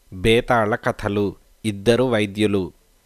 బేతాళ కథలు ఇద్దరు వైద్యులు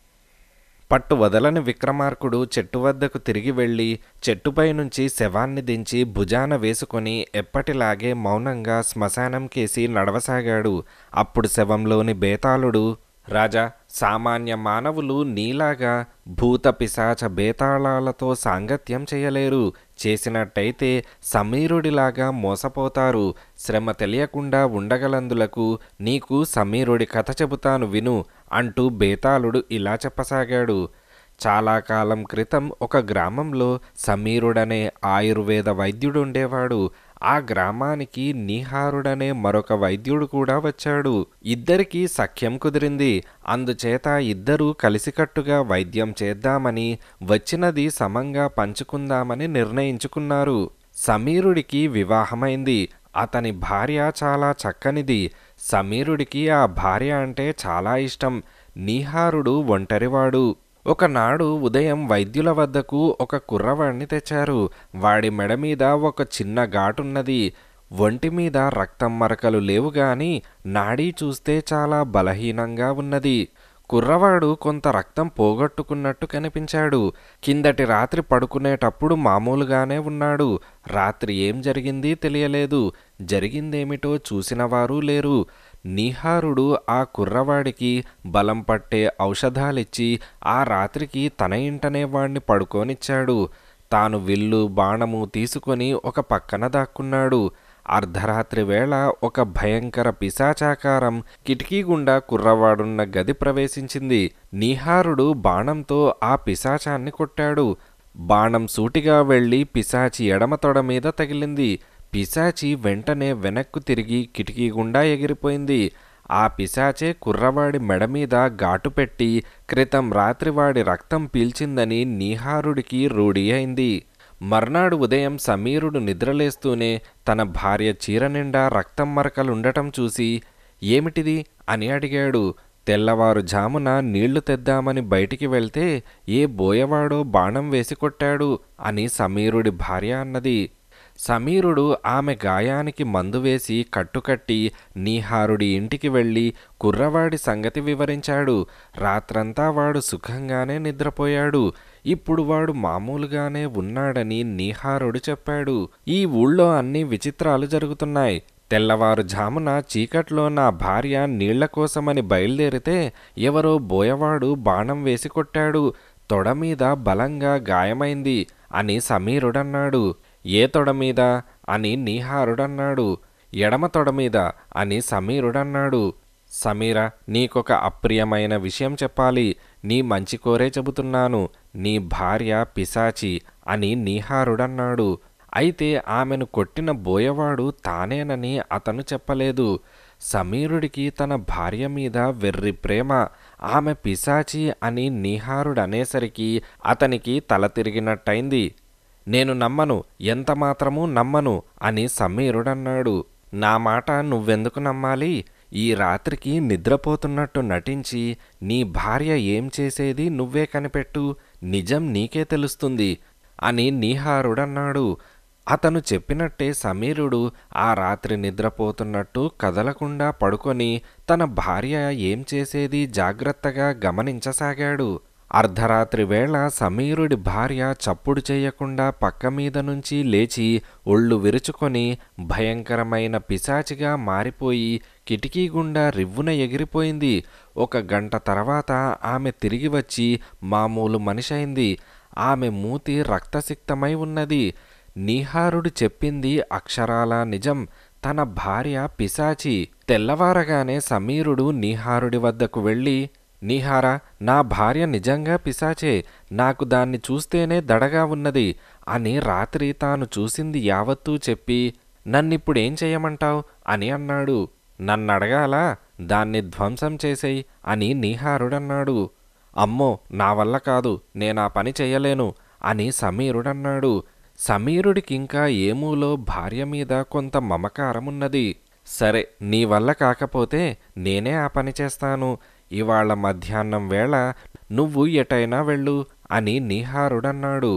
పట్టు వదలని విక్రమార్కుడు చెట్టు వద్దకు తిరిగి వెళ్ళి చెట్టుపై నుంచి శవాన్ని దించి భుజాన వేసుకొని ఎప్పటిలాగే మౌనంగా శ్మశానం కేసి నడవసాగాడు అప్పుడు శవంలోని బేతాళుడు రాజా సామాన్య మానవులు నీలాగా భూత పిశాచ బేతాళాలతో సాంగత్యం చేయలేరు చేసినట్టయితే సమీరుడిలాగా మోసపోతారు శ్రమ తెలియకుండా ఉండగలందులకు నీకు సమీరుడి కథ చెబుతాను విను అంటూ బేతాళుడు ఇలా చెప్పసాగాడు చాలా కాలం క్రితం ఒక గ్రామంలో సమీరుడనే ఆయుర్వేద వైద్యుడు ఉండేవాడు ఆ గ్రామానికి నీహారుడనే మరొక వైద్యుడు కూడా వచ్చాడు ఇద్దరికీ సఖ్యం కుదిరింది అందుచేత ఇద్దరూ కలిసికట్టుగా వైద్యం చేద్దామని వచ్చినది సమంగా పంచుకుందామని నిర్ణయించుకున్నారు సమీరుడికి వివాహమైంది అతని భార్య చాలా చక్కనిది సమీరుడికి ఆ భార్య అంటే చాలా ఇష్టం నీహారుడు ఒంటరివాడు ఒకనాడు ఉదయం వైద్యుల వద్దకు ఒక కుర్రవాడిని తెచ్చారు వాడి మెడ మీద ఒక చిన్న ఘాటున్నది ఒంటి మీద రక్తం మరకలు లేవు గాని నాడీ చూస్తే చాలా బలహీనంగా ఉన్నది కుర్రవాడు కొంత రక్తం పోగొట్టుకున్నట్టు కనిపించాడు కిందటి రాత్రి పడుకునేటప్పుడు మామూలుగానే ఉన్నాడు రాత్రి ఏం జరిగింది తెలియలేదు జరిగిందేమిటో చూసినవారు లేరు నీహారుడు ఆ కుర్రవాడికి బలం పట్టే ఔషధాలిచ్చి ఆ రాత్రికి తన ఇంటనే వాణ్ణి పడుకోనిచ్చాడు తాను విల్లు బాణము తీసుకొని ఒక పక్కన దాక్కున్నాడు అర్ధరాత్రి వేళ ఒక భయంకర పిశాచాకారం కిటికీ గుండా కుర్రవాడున్న గది ప్రవేశించింది నీహారుడు బాణంతో ఆ పిశాచాన్ని కొట్టాడు బాణం సూటిగా వెళ్ళి పిశాచి ఎడమ తొడ మీద తగిలింది పిశాచి వెంటనే వెనక్కు తిరిగి కిటికీ గుండా ఎగిరిపోయింది ఆ పిశాచే కుర్రవాడి మెడ మీద ఘాటు పెట్టి క్రితం రాత్రి వాడి రక్తం పీల్చిందని నీహారుడికి రూఢి అయింది మర్నాడు ఉదయం సమీరుడు నిద్రలేస్తూనే తన భార్య చీర నిండా రక్తం మరకలుండటం చూసి ఏమిటిది అని అడిగాడు తెల్లవారుజామున నీళ్లు తెద్దామని బయటికి వెళ్తే ఏ బోయవాడో బాణం వేసి కొట్టాడు అని సమీరుడి భార్య అన్నది సమీరుడు ఆమె గాయానికి మందు వేసి కట్టుకట్టి నీహారుడి ఇంటికి వెళ్ళి కుర్రవాడి సంగతి వివరించాడు రాత్రంతా వాడు సుఖంగానే నిద్రపోయాడు ఇప్పుడు వాడు మామూలుగానే ఉన్నాడని నీహారుడు చెప్పాడు ఈ ఊళ్ళో అన్ని విచిత్రాలు జరుగుతున్నాయి తెల్లవారుజామున చీకట్లో నా భార్య నీళ్ల కోసమని బయలుదేరితే ఎవరో బోయవాడు బాణం వేసి కొట్టాడు తొడ మీద బలంగా గాయమైంది అని సమీరుడన్నాడు ఏ తొడ మీద అని నీహారుడన్నాడు ఎడమ తొడ మీద అని సమీరుడన్నాడు సమీర నీకొక అప్రియమైన విషయం చెప్పాలి నీ మంచి కోరే చెబుతున్నాను నీ భార్య పిశాచి అని నీహారుడన్నాడు అయితే ఆమెను కొట్టిన బోయవాడు తానేనని అతను చెప్పలేదు సమీరుడికి తన భార్య మీద వెర్రి ప్రేమ ఆమె పిశాచి అని నీహారుడనేసరికి అతనికి తల తిరిగినట్టయింది నేను నమ్మను ఎంత మాత్రమూ నమ్మను అని సమీరుడన్నాడు నా మాట నువ్వెందుకు నమ్మాలి ఈ రాత్రికి నిద్రపోతున్నట్టు నటించి నీ భార్య ఏం చేసేది నువ్వే కనిపెట్టు నిజం నీకే తెలుస్తుంది అని నీహారుడన్నాడు అతను చెప్పినట్టే సమీరుడు ఆ రాత్రి నిద్రపోతున్నట్టు కదలకుండా పడుకొని తన భార్య ఏం చేసేది జాగ్రత్తగా గమనించసాగాడు అర్ధరాత్రి వేళ సమీరుడి భార్య చప్పుడు చేయకుండా పక్క మీద నుంచి లేచి ఒళ్ళు విరుచుకొని భయంకరమైన పిశాచిగా మారిపోయి కిటికీ గుండా రివ్వున ఎగిరిపోయింది ఒక గంట తర్వాత ఆమె తిరిగి వచ్చి మామూలు మనిషైంది ఆమె మూతి రక్తసిక్తమై ఉన్నది నీహారుడు చెప్పింది అక్షరాల నిజం తన భార్య పిశాచి తెల్లవారగానే సమీరుడు నీహారుడి వద్దకు వెళ్ళి నీహారా నా భార్య నిజంగా పిశాచే నాకు దాన్ని చూస్తేనే దడగా ఉన్నది అని రాత్రి తాను చూసింది యావత్తూ చెప్పి నన్నిప్పుడేం చేయమంటావు అని అన్నాడు నన్నడగాలా దాన్ని ధ్వంసం చేసేయి అని నీహారుడన్నాడు అమ్మో నా వల్ల కాదు నేనా పని చెయ్యలేను అని సమీరుడన్నాడు సమీరుడికింకా ఏమూలో భార్య మీద కొంత మమకారమున్నది సరే నీ వల్ల కాకపోతే నేనే ఆ పని చేస్తాను ఇవాళ మధ్యాహ్నం వేళ నువ్వు ఎటైనా వెళ్ళు అని నీహారుడన్నాడు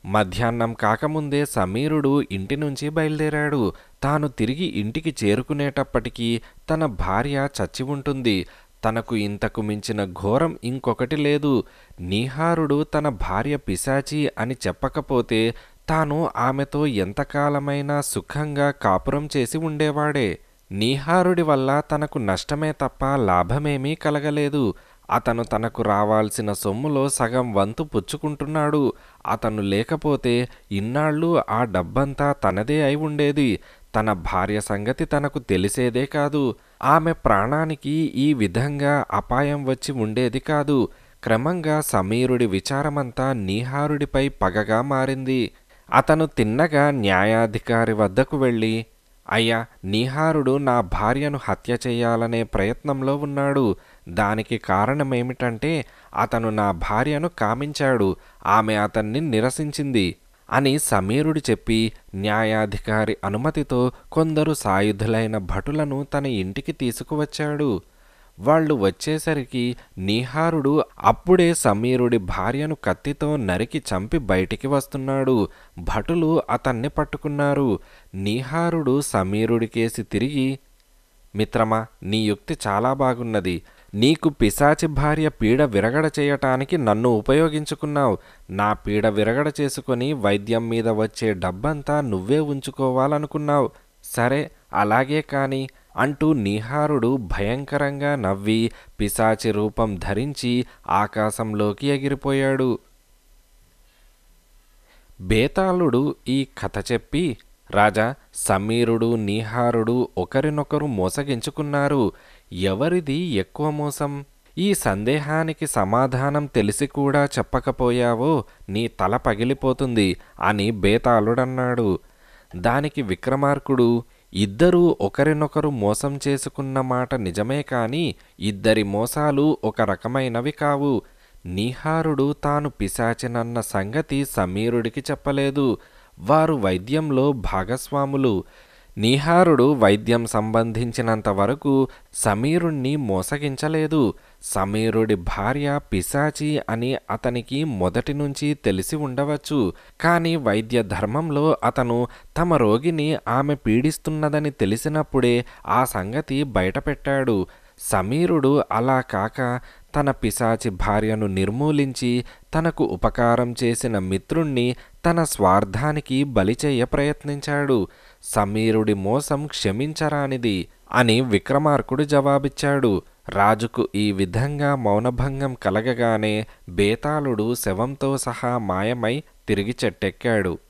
మధ్యాహ్నం కాకముందే సమీరుడు ఇంటి నుంచి బయలుదేరాడు తాను తిరిగి ఇంటికి చేరుకునేటప్పటికీ తన భార్య చచ్చి ఉంటుంది తనకు ఇంతకు మించిన ఘోరం ఇంకొకటి లేదు నీహారుడు తన భార్య పిశాచి అని చెప్పకపోతే తాను ఆమెతో ఎంతకాలమైనా సుఖంగా కాపురం చేసి ఉండేవాడే నీహారుడి వల్ల తనకు నష్టమే తప్ప లాభమేమీ కలగలేదు అతను తనకు రావాల్సిన సొమ్ములో సగం వంతు పుచ్చుకుంటున్నాడు అతను లేకపోతే ఇన్నాళ్ళు ఆ డబ్బంతా తనదే అయి ఉండేది తన భార్య సంగతి తనకు తెలిసేదే కాదు ఆమె ప్రాణానికి ఈ విధంగా అపాయం వచ్చి ఉండేది కాదు క్రమంగా సమీరుడి విచారమంతా నీహారుడిపై పగగా మారింది అతను తిన్నగా న్యాయాధికారి వద్దకు వెళ్ళి అయ్యా నీహారుడు నా భార్యను హత్య చేయాలనే ప్రయత్నంలో ఉన్నాడు దానికి కారణమేమిటంటే అతను నా భార్యను కామించాడు ఆమె అతన్ని నిరసించింది అని సమీరుడు చెప్పి న్యాయాధికారి అనుమతితో కొందరు సాయుధులైన భటులను తన ఇంటికి తీసుకువచ్చాడు వాళ్ళు వచ్చేసరికి నీహారుడు అప్పుడే సమీరుడి భార్యను కత్తితో నరికి చంపి బయటికి వస్తున్నాడు భటులు అతన్ని పట్టుకున్నారు నీహారుడు సమీరుడికేసి తిరిగి మిత్రమా నీ యుక్తి చాలా బాగున్నది నీకు పిశాచి భార్య పీడ విరగడ చేయటానికి నన్ను ఉపయోగించుకున్నావు నా పీడ విరగడ చేసుకొని వైద్యం మీద వచ్చే డబ్బంతా నువ్వే ఉంచుకోవాలనుకున్నావు సరే అలాగే కాని అంటూ నీహారుడు భయంకరంగా నవ్వి పిశాచి రూపం ధరించి ఆకాశంలోకి ఎగిరిపోయాడు బేతాళుడు ఈ కథ చెప్పి రాజా సమీరుడు నీహారుడు ఒకరినొకరు మోసగించుకున్నారు ఎవరిది ఎక్కువ మోసం ఈ సందేహానికి సమాధానం తెలిసి కూడా చెప్పకపోయావో నీ తల పగిలిపోతుంది అని బేతాళుడన్నాడు దానికి విక్రమార్కుడు ఇద్దరూ ఒకరినొకరు మోసం చేసుకున్న మాట నిజమే కాని ఇద్దరి మోసాలు ఒక రకమైనవి కావు నీహారుడు తాను పిశాచినన్న సంగతి సమీరుడికి చెప్పలేదు వారు వైద్యంలో భాగస్వాములు నీహారుడు వైద్యం సంబంధించినంత వరకు సమీరుణ్ణి మోసగించలేదు సమీరుడి భార్య పిశాచి అని అతనికి మొదటి నుంచి తెలిసి ఉండవచ్చు కానీ వైద్య ధర్మంలో అతను తమ రోగిని ఆమె పీడిస్తున్నదని తెలిసినప్పుడే ఆ సంగతి బయటపెట్టాడు సమీరుడు అలా కాక తన పిశాచి భార్యను నిర్మూలించి తనకు ఉపకారం చేసిన మిత్రుణ్ణి తన స్వార్థానికి బలిచేయ ప్రయత్నించాడు సమీరుడి మోసం క్షమించరానిది అని విక్రమార్కుడు జవాబిచ్చాడు రాజుకు ఈ విధంగా మౌనభంగం కలగగానే బేతాళుడు శవంతో సహా మాయమై తిరిగి చెట్టెక్కాడు